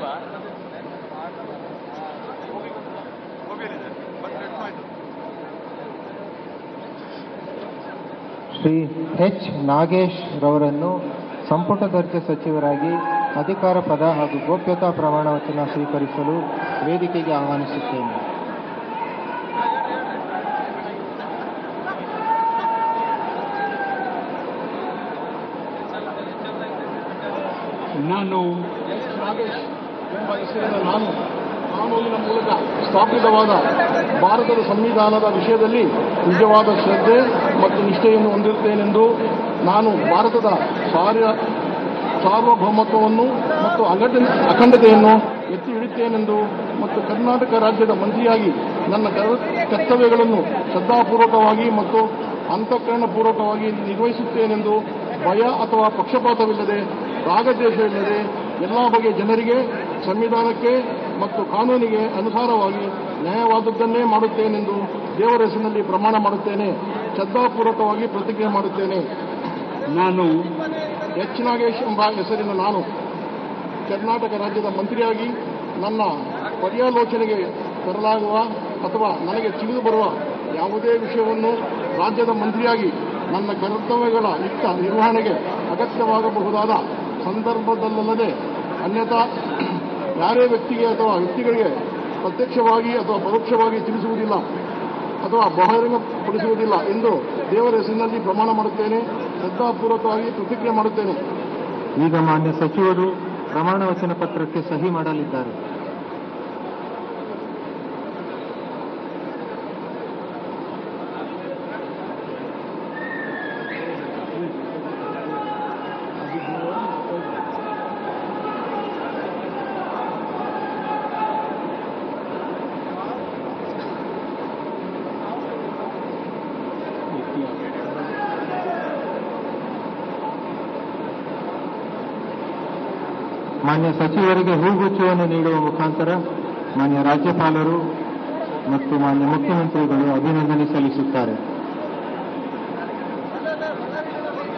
Shri H Nagesh ರವರನ್ನು ಸಂಪುಟ ದರ್ಜೆ ಸಚಿವರಾಗಿ ಅಧಿಕಾರ ಪದ ಹಾಗೂ ಗೋಪ್ಯತಾ ಪ್ರಮಾಣ ವಚನ ಸ್ವೀಕರಿಸಲು ವೇದಿಕೆಗೆ ಆಹ್ವಾನಿಸುತ್ತೇನೆ ನಾನು ಎಸ್ ನಾಗೇಶ್ ಎಂಬ ಹೆಸರಿನ ನಾನು ಕಾನೂನಿನ ಮೂಲಕ ಸ್ಥಾಪಿತವಾದ ಭಾರತದ ಸಂವಿಧಾನದ ವಿಷಯದಲ್ಲಿ ನಿಜವಾದ ಶ್ರದ್ಧೆ ಮತ್ತು ನಿಷ್ಠೆಯನ್ನು ಹೊಂದಿರುತ್ತೇನೆಂದು ನಾನು ಭಾರತದ ಸಾರ್ಯ ಸಾರ್ವಭೌಮತ್ವವನ್ನು ಮತ್ತು ಅಗಡ ಅಖಂಡತೆಯನ್ನು ಎತ್ತಿ ಹಿಡಿಯುತ್ತೇನೆಂದು ಮತ್ತು ಕರ್ನಾಟಕ ರಾಜ್ಯದ ಮಂತ್ರಿಯಾಗಿ ನನ್ನ ಕರ್- ಕರ್ತವ್ಯಗಳನ್ನು ಶ್ರದ್ಧಾಪೂರ್ವಕವಾಗಿ ಮತ್ತು ಅಂತಃಕರಣಪೂರ್ವಕವಾಗಿ ನಿರ್ವಹಿಸುತ್ತೇನೆಂದು ಭಯ ಅಥವಾ ಪಕ್ಷಪಾತವಿಲ್ಲದೆ ರಾಗದ್ವೇಷವಿಲ್ಲದೆ ಎಲ್ಲ ಬಗೆಯ ಜನರಿಗೆ ಸಂವಿಧಾನಕ್ಕೆ ಮತ್ತು ಕಾನೂನಿಗೆ ಅನುಸಾರವಾಗಿ ನ್ಯಾಯವಾದದ್ದನ್ನೇ ಮಾಡುತ್ತೇನೆಂದು ದೇವರ ಹೆಸರಿನಲ್ಲಿ ಪ್ರಮಾಣ ಮಾಡುತ್ತೇನೆ ಶ್ರದ್ಧಾಪೂರ್ವಕವಾಗಿ ಪ್ರತಿಜ್ಞೆ ಮಾಡುತ್ತೇನೆ ನಾನು ಎಚ್ ನಾಗೇಶ್ ಎಂಬ ಹೆಸರಿನ ನಾನು ಕರ್ನಾಟಕ ರಾಜ್ಯದ ಮಂತ್ರಿಯಾಗಿ ನನ್ನ ಪರ್ಯಾಲೋಚನೆಗೆ ತರಲಾಗುವ ಅಥವಾ ನನಗೆ ತಿಳಿದು ಬರುವ ಯಾವುದೇ ವಿಷಯವನ್ನು ರಾಜ್ಯದ ಮಂತ್ರಿಯಾಗಿ ನನ್ನ ಕರ್ತವ್ಯಗಳ ಯುಕ್ತ ನಿರ್ವಹಣೆಗೆ ಅಗತ್ಯವಾಗಬಹುದಾದ ಸಂದರ್ಭದಲ್ಲದೆ ಅನ್ಯಥಾ ಯಾರೇ ವ್ಯಕ್ತಿಗೆ ಅಥವಾ ವ್ಯಕ್ತಿಗಳಿಗೆ ಪ್ರತ್ಯಕ್ಷವಾಗಿ ಅಥವಾ ಪರೋಕ್ಷವಾಗಿ ತಿಳಿಸುವುದಿಲ್ಲ ಅಥವಾ ಬಹಿರಂಗಪಡಿಸುವುದಿಲ್ಲ ಎಂದು ದೇವರ ಹೆಸರಿನಲ್ಲಿ ಪ್ರಮಾಣ ಮಾಡುತ್ತೇನೆ ಶ್ರದ್ಧಾಪೂರ್ವಕವಾಗಿ ಪ್ರತಿಜ್ಞೆ ಮಾಡುತ್ತೇನೆ ಈಗ ಮಾನ್ಯ ಸಚಿವರು ಪ್ರಮಾಣ ವಚನ ಪತ್ರಕ್ಕೆ ಸಹಿ ಮಾಡಲಿದ್ದಾರೆ ಮಾನ್ಯ ಸಚಿವರಿಗೆ ಹೂಗುಚ್ಛವನ್ನು ನೀಡುವ ಮುಖಾಂತರ ಮಾನ್ಯ ರಾಜ್ಯಪಾಲರು ಮತ್ತು ಮಾನ್ಯ ಮುಖ್ಯಮಂತ್ರಿಗಳು ಅಭಿನಂದನೆ ಸಲ್ಲಿಸುತ್ತಾರೆ